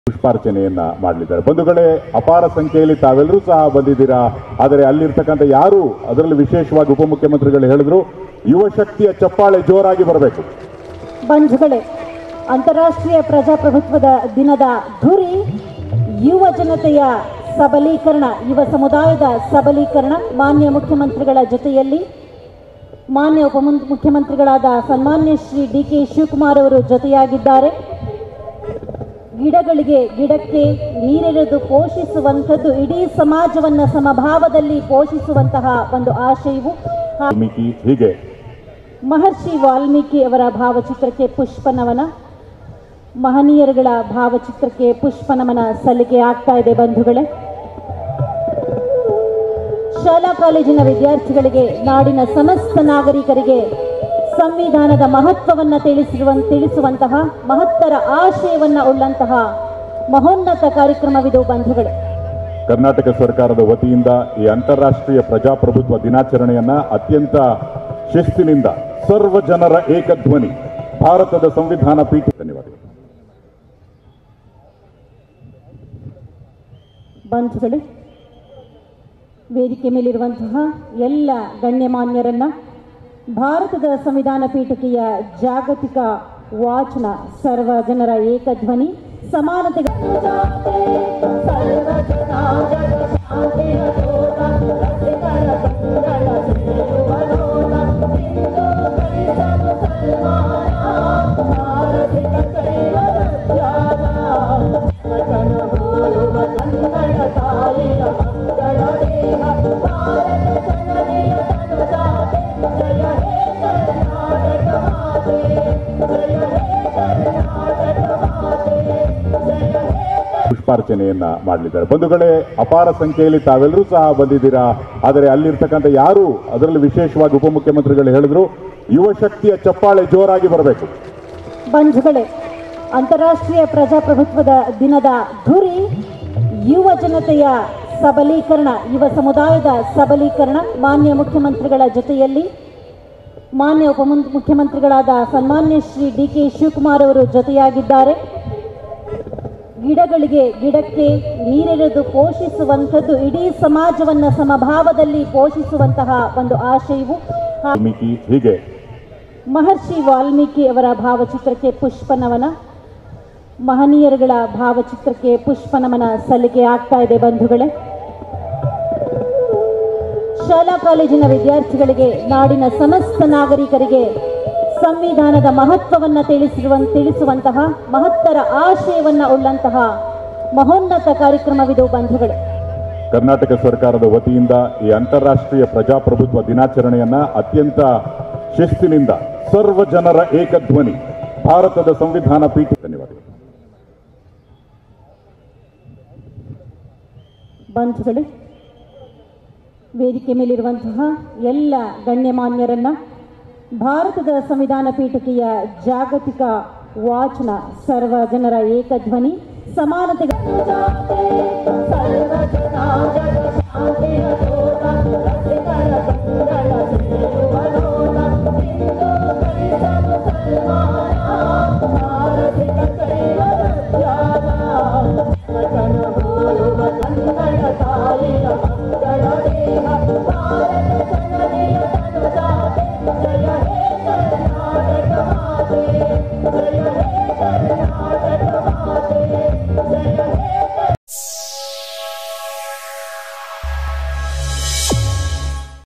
ಪುಷ್ಪಾರ್ಚನೆಯನ್ನ ಮಾಡಲಿದ್ದಾರೆ ಬಂಧುಗಳೇ ಅಪಾರ ಸಂಖ್ಯೆಯಲ್ಲಿ ತಾವೆಲ್ಲರೂ ಸಹ ಬಂದಿದ್ದೀರಾ ಆದರೆ ಅಲ್ಲಿರ್ತಕ್ಕಂಥ ಯಾರು ಅದರಲ್ಲಿ ವಿಶೇಷವಾಗಿ ಉಪಮುಖ್ಯಮಂತ್ರಿಗಳು ಹೇಳಿದ್ರು ಯುವ ಶಕ್ತಿಯ ಚಪ್ಪಾಳೆ ಜೋರಾಗಿ ಬರಬೇಕು ಬಂಧುಗಳೇ ಅಂತಾರಾಷ್ಟ್ರೀಯ ಪ್ರಜಾಪ್ರಭುತ್ವದ ದಿನದ ಧುರಿ ಯುವ ಜನತೆಯ ಸಬಲೀಕರಣ ಯುವ ಸಮುದಾಯದ ಸಬಲೀಕರಣ ಮಾನ್ಯ ಮುಖ್ಯಮಂತ್ರಿಗಳ ಜೊತೆಯಲ್ಲಿ ಮಾನ್ಯ ಉಪ ಮುಖ್ಯಮಂತ್ರಿಗಳಾದ ಸನ್ಮಾನ್ಯ ಶ್ರೀ ಡಿ ಕೆ ಶಿವಕುಮಾರ್ ಅವರು ಜೊತೆಯಾಗಿದ್ದಾರೆ ಗಿಡಗಳಿಗೆ ಗಿಡಕ್ಕೆ ನೀರೆರೆದು ಪೋಷಿಸುವಂಥದ್ದು ಇಡೀ ಸಮಾಜವನ್ನ ಸಮಭಾವದಲ್ಲಿ ಪೋಷಿಸುವಂತಹ ಒಂದು ಆಶಯವು ಹಾ- ವಾಲ್ಮೀಕಿ ಹೀಗೆ ಮಹರ್ಷಿ ವಾಲ್ಮೀಕಿ ಅವರ ಭಾವಚಿತ್ರಕ್ಕೆ ಪುಷ್ಪನಮನ ಮಹನೀಯರುಗಳ ಭಾವಚಿತ್ರಕ್ಕೆ ಪುಷ್ಪನಮನ ಸಲ್ಲಿಕೆ ಆಗ್ತಾ ಇದೆ ಬಂಧುಗಳೇ ಶಾಲಾ ಕಾಲೇಜಿನ ವಿದ್ಯಾರ್ಥಿಗಳಿಗೆ ನಾಡಿನ ಸಮಸ್ತ ನಾಗರಿಕರಿಗೆ ಸಂವಿಧಾನದ ಮಹತ್ವವನ್ನು ತಿಳಿಸಿರುವ ತಿಳಿಸುವಂತಹ ಮಹತ್ತರ ಆಶಯವನ್ನ ಉಳ್ಳಂತಹ ಮಹೋನ್ನತ ಕಾರ್ಯಕ್ರಮವಿದು ಬಂಧುಗಳೇ ಕರ್ನಾಟಕ ಸರ್ಕಾರದ ವತಿಯಿಂದ ಈ ಅಂತಾರಾಷ್ಟ್ರೀಯ ಪ್ರಜಾಪ್ರಭುತ್ವ ದಿನಾಚರಣೆಯನ್ನ ಅತ್ಯಂತ ಶಿಸ್ತಿನಿಂದ ಸರ್ವ ಜನರ ಏಕಧ್ವನಿ ಭಾರತದ ಸಂವಿಧಾನ ಪೀಠ ಧನ್ಯವಾದಗಳು ಬಂಧುಗಳೇ ವೇದಿಕೆ ಮೇಲಿರುವಂತಹ ಎಲ್ಲ ಗಣ್ಯಮಾನ್ಯರನ್ನ ಭಾರತದ ಸಂವಿಧಾನ ಪೀಠಿಕೆಯ ಜಾಗತಿಕ ವಾಚನ ಸರ್ವ ಜನರ ಏಕಧ್ವನಿ ಸಮಾನತೆ ಪುಷ್ಪಾರ್ಚನೆಯನ್ನ ಮಾಡಲಿದ್ದಾರೆ ಬಂಧುಗಳೇ ಅಪಾರ ಸಂಖ್ಯೆಯಲ್ಲಿ ತಾವೆಲ್ಲರೂ ಸಹ ಬಂದಿದ್ದೀರಾ ಆದರೆ ಅಲ್ಲಿರ್ತಕ್ಕಂಥ ಯಾರು ಅದರಲ್ಲಿ ವಿಶೇಷವಾಗಿ ಉಪಮುಖ್ಯಮಂತ್ರಿಗಳು ಹೇಳಿದ್ರು ಯುವ ಶಕ್ತಿಯ ಚಪ್ಪಾಳೆ ಜೋರಾಗಿ ಬರಬೇಕು ಬಂಧುಗಳೇ ಅಂತಾರಾಷ್ಟ್ರೀಯ ಪ್ರಜಾಪ್ರಭುತ್ವದ ದಿನದ ಧುರಿ ಯುವ ಜನತೆಯ ಸಬಲೀಕರಣ ಯುವ ಸಮುದಾಯದ ಸಬಲೀಕರಣ ಮಾನ್ಯ ಮುಖ್ಯಮಂತ್ರಿಗಳ ಜೊತೆಯಲ್ಲಿ ಮಾನ್ಯ ಉಪ ಮುಖ್ಯಮಂತ್ರಿಗಳಾದ ಸನ್ಮಾನ್ಯ ಶ್ರೀ ಡಿ ಕೆ ಶಿವಕುಮಾರ್ ಅವರು ಜೊತೆಯಾಗಿದ್ದಾರೆ ಗಿಡಗಳಿಗೆ ಗಿಡಕ್ಕೆ ನೀರೆರೆದು ಪೋಷಿಸುವಂಥದ್ದು ಇಡೀ ಸಮಾಜವನ್ನ ಸಮಭಾವದಲ್ಲಿ ಪೋಷಿಸುವಂತಹ ಒಂದು ಆಶಯವು ಹಾ- ವಾಲ್ಮೀಕಿ ಹೀಗೆ ಮಹರ್ಷಿ ವಾಲ್ಮೀಕಿ ಅವರ ಭಾವಚಿತ್ರಕ್ಕೆ ಪುಷ್ಪನಮನ ಮಹನೀಯರುಗಳ ಭಾವಚಿತ್ರಕ್ಕೆ ಪುಷ್ಪನಮನ ಸಲ್ಲಿಕೆ ಆಗ್ತಾ ಇದೆ ಬಂಧುಗಳೇ ಶಾಲಾ ಕಾಲೇಜಿನ ವಿದ್ಯಾರ್ಥಿಗಳಿಗೆ ನಾಡಿನ ಸಮಸ್ತ ನಾಗರಿಕರಿಗೆ ಸಂವಿಧಾನದ ಮಹತ್ವವನ್ನ ತಿಳಿಸಿರುವ ತಿಳಿಸುವಂತಹ ಮಹತ್ತರ ಆಶಯವನ್ನ ಉಳ್ಳಂತಹ ಮಹೋನ್ನತ ಕಾರ್ಯಕ್ರಮವಿದು ಬಂಧುಗಳೇ ಕರ್ನಾಟಕ ಸರ್ಕಾರದ ವತಿಯಿಂದ ಈ ಅಂತಾರಾಷ್ಟ್ರೀಯ ಪ್ರಜಾಪ್ರಭುತ್ವ ದಿನಾಚರಣೆಯನ್ನ ಅತ್ಯಂತ ಶಿಸ್ತಿನಿಂದ ಸರ್ವ ಜನರ ಏಕಧ್ವನಿ ಭಾರತದ ಸಂವಿಧಾನ ಪೀಠ ಧನ್ಯವಾದಗಳು ಬಂಧುಗಳೇ ವೇದಿಕೆ ಮೇಲಿರುವಂತಹ ಎಲ್ಲ ಗಣ್ಯಮಾನ್ಯರನ್ನ ಭಾರತದ ಸಂವಿಧಾನ ಪೀಠಿಕೆಯ ಜಾಗತಿಕ ವಾಚನ ಸರ್ವ ಜನರ ಏಕಧ್ವನಿ ಸಮಾನತೆ